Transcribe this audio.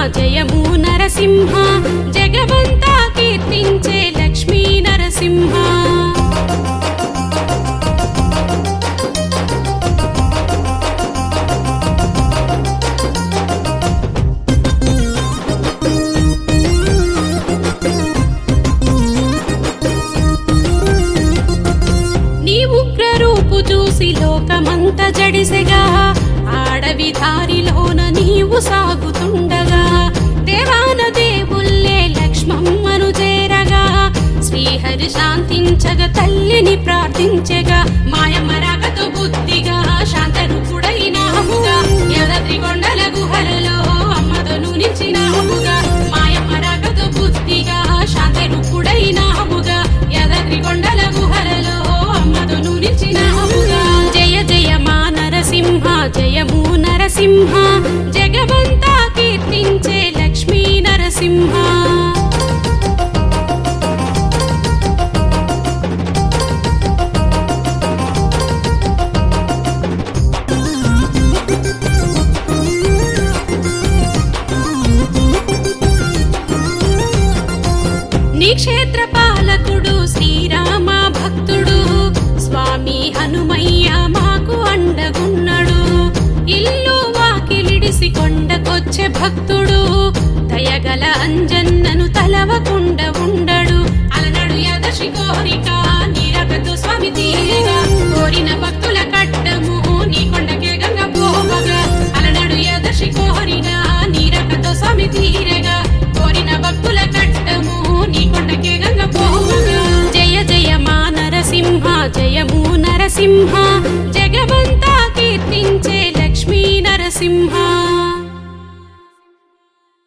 జయము నరసింహ జగవంతా కీర్తించే లక్ష్మీ నరసింహ నీ ఉగ్ర రూపు చూసి లోకమంత జడిసెగా ఆడవి దారిలోన నీవు సాగుతుండగా దేవాన దేవుల్లే లక్ష్మమ్మను చేరగా శ్రీహరి శాంతించగ తల్లిని ప్రార్థించగా మాయమ్మ రాకతో బుద్ధిగా శాంతరూపుడైనాముగా యదద్రి కొండల గుహలలో అమ్మదను నిలిచినాముగా మాయమ్మ రాకతో బుద్ధిగా శాంతరూపుడైనాముగా యదద్రి కొండల గుహలలో అమ్మదను నిలిచినాముగా జయ జయ మా నరసింహ జయము నరసింహ జగవంతా కీర్తించే లక్ష్మీ నరసింహ నీ క్షేత్ర పాలకుడు శ్రీరామ భక్తుడు స్వామి హనుమయ్య మాకు అండగున్నడు ఇల్లు వాకిలిడిసి కొండకొచ్చే భక్తుడు దయగల అంజన్నను తలవకుండ ఉండడు అలనడు యదశి కోరిక నీరగతు స్వామి తీరగా కోరిన భక్తుల కట్టము నీ కొండకే గంగ పోవగా అలనడు యదశి కోరిన నీరగతు స్వామి తీరగా కోరిన భక్తుల కట్టము నీ కొండకే గంగ పోవగా జయ జయ మా నరసింహ జయము నరసింహ జగవంతా కీర్తించే లక్ష్మీ నరసింహ